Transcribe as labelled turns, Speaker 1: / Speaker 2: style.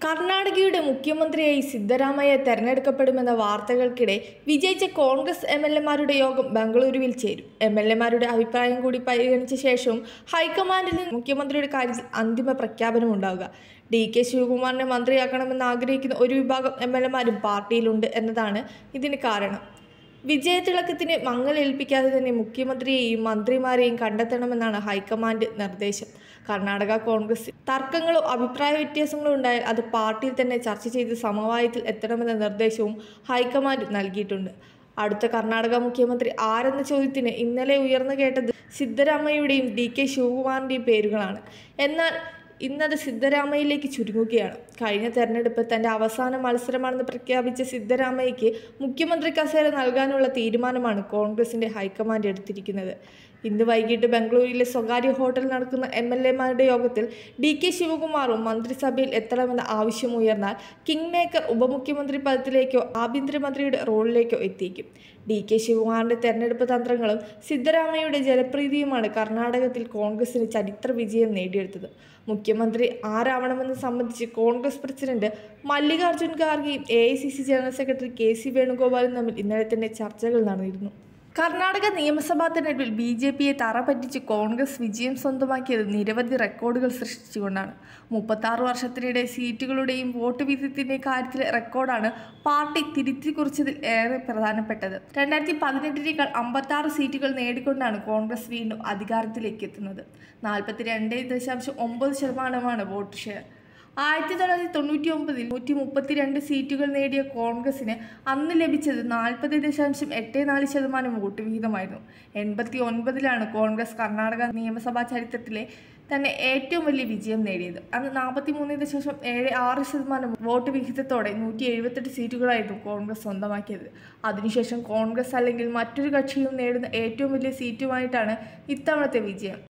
Speaker 1: കർണാടകയുടെ മുഖ്യമന്ത്രിയായി സിദ്ധരാമയ്യ തെരഞ്ഞെടുക്കപ്പെടുമെന്ന വാർത്തകൾക്കിടെ വിജയിച്ച കോൺഗ്രസ് എം എൽ എമാരുടെ യോഗം ബംഗളൂരുവിൽ ചേരും എം എൽ എമാരുടെ അഭിപ്രായം കൂടി പരിഗണിച്ച ശേഷവും ഹൈക്കമാൻഡിൽ നിന്ന് മുഖ്യമന്ത്രിയുടെ കാര്യത്തിൽ അന്തിമ പ്രഖ്യാപനം ഉണ്ടാവുക ഡി കെ ശിവകുമാറിനെ മന്ത്രിയാക്കണമെന്ന് ആഗ്രഹിക്കുന്ന ഒരു വിഭാഗം എം എൽ എമാരും പാർട്ടിയിലുണ്ട് എന്നതാണ് ഇതിന് കാരണം വിജയതിളക്കത്തിന് മങ്ങലേൽപ്പിക്കാതെ തന്നെ മുഖ്യമന്ത്രിയെയും മന്ത്രിമാരെയും കണ്ടെത്തണമെന്നാണ് ഹൈക്കമാൻഡ് നിർദ്ദേശം കർണാടക കോൺഗ്രസ് തർക്കങ്ങളോ അഭിപ്രായ വ്യത്യാസങ്ങളോ ഉണ്ടായാൽ അത് പാർട്ടിയിൽ തന്നെ ചർച്ച ചെയ്ത് സമവായത്തിൽ എത്തണമെന്ന നിർദ്ദേശവും ഹൈക്കമാൻഡ് നൽകിയിട്ടുണ്ട് അടുത്ത കർണാടക മുഖ്യമന്ത്രി ആരെന്ന ചോദ്യത്തിന് ഇന്നലെ ഉയർന്നു കേട്ടത് സിദ്ധരാമയ്യയുടെയും ഡി കെ ശിവകുമാറിൻ്റെയും പേരുകളാണ് എന്നാൽ ഇന്നത് സിദ്ധരാമയ്യയിലേക്ക് ചുരുങ്ങുകയാണ് കഴിഞ്ഞ തെരഞ്ഞെടുപ്പ് തന്റെ അവസാന മത്സരമാണെന്ന് പ്രഖ്യാപിച്ച സിദ്ധരാമയ്യയ്ക്ക് മുഖ്യമന്ത്രി കസേര നൽകാനുള്ള തീരുമാനമാണ് കോൺഗ്രസിന്റെ ഹൈക്കമാൻഡ് എടുത്തിരിക്കുന്നത് ഇന്ന് വൈകിട്ട് ബംഗളൂരുവിലെ സ്വകാര്യ ഹോട്ടലിൽ നടക്കുന്ന എം എൽ എമാരുടെ യോഗത്തിൽ ഡി കെ ശിവകുമാറും മന്ത്രിസഭയിൽ എത്തണമെന്ന ആവശ്യം ഉയർന്നാൽ കിങ് മേക്കർ ഉപമുഖ്യമന്ത്രി പദത്തിലേക്കോ ആഭ്യന്തരമന്ത്രിയുടെ റോളിലേക്കോ എത്തിക്കും ഡി കെ ശിവകുമാറിന്റെ തെരഞ്ഞെടുപ്പ് തന്ത്രങ്ങളും സിദ്ധരാമയ്യയുടെ ജനപ്രീതിയുമാണ് കർണാടകത്തിൽ കോൺഗ്രസിന് ചരിത്ര വിജയം നേടിയെടുത്തത് മുഖ്യമന്ത്രി ആരാവണമെന്ന് സംബന്ധിച്ച് കോൺഗ്രസ് പ്രസിഡന്റ് മല്ലികാർജ്ജുൻ ഖാർഗെയും A I C C general secretary K C വേണുഗോപാലും തമ്മിൽ ഇന്നലെ തന്നെ ചർച്ചകൾ നടന്നിരുന്നു കർണാടക നിയമസഭാ തെരഞ്ഞെടുപ്പിൽ ബി ജെ പിയെ തറ പറ്റിച്ച് കോൺഗ്രസ് വിജയം സ്വന്തമാക്കിയത് നിരവധി റെക്കോർഡുകൾ സൃഷ്ടിച്ചുകൊണ്ടാണ് മുപ്പത്താറ് വർഷത്തിനിടെ സീറ്റുകളുടെയും വോട്ട് വീതത്തിൻ്റെയും കാര്യത്തിലെ റെക്കോർഡാണ് പാർട്ടി തിരുത്തി കുറിച്ചതിൽ ഏറെ പ്രധാനപ്പെട്ടത് രണ്ടായിരത്തി പതിനെട്ടിനേക്കാൾ അമ്പത്താറ് സീറ്റുകൾ നേടിക്കൊണ്ടാണ് കോൺഗ്രസ് വീണ്ടും അധികാരത്തിലേക്ക് എത്തുന്നത് നാൽപ്പത്തി രണ്ട് ദശാംശം ഒമ്പത് ശതമാനമാണ് വോട്ട് ഷെയർ ആയിരത്തി തൊള്ളായിരത്തി തൊണ്ണൂറ്റി ഒമ്പതിൽ നൂറ്റി മുപ്പത്തിരണ്ട് സീറ്റുകൾ നേടിയ കോൺഗ്രസിന് അന്ന് ലഭിച്ചത് നാൽപ്പത് ദശാംശം എട്ട് നാല് ശതമാനം വോട്ട് വിഹിതമായിരുന്നു എൺപത്തി ഒൻപതിലാണ് കോൺഗ്രസ് കർണാടക നിയമസഭാ ചരിത്രത്തിലെ തന്നെ ഏറ്റവും വലിയ വിജയം നേടിയത് അന്ന് നാൽപ്പത്തി മൂന്ന് ദശാംശം ഏഴ് ആറ് ശതമാനം വോട്ട് വിഹിതത്തോടെ നൂറ്റി എഴുപത്തെട്ട് സീറ്റുകളായിരുന്നു കോൺഗ്രസ് സ്വന്തമാക്കിയത് അതിനുശേഷം കോൺഗ്രസ് അല്ലെങ്കിൽ മറ്റൊരു കക്ഷിയും നേടുന്ന ഏറ്റവും വലിയ സീറ്റുമായിട്ടാണ് ഇത്തവണത്തെ വിജയം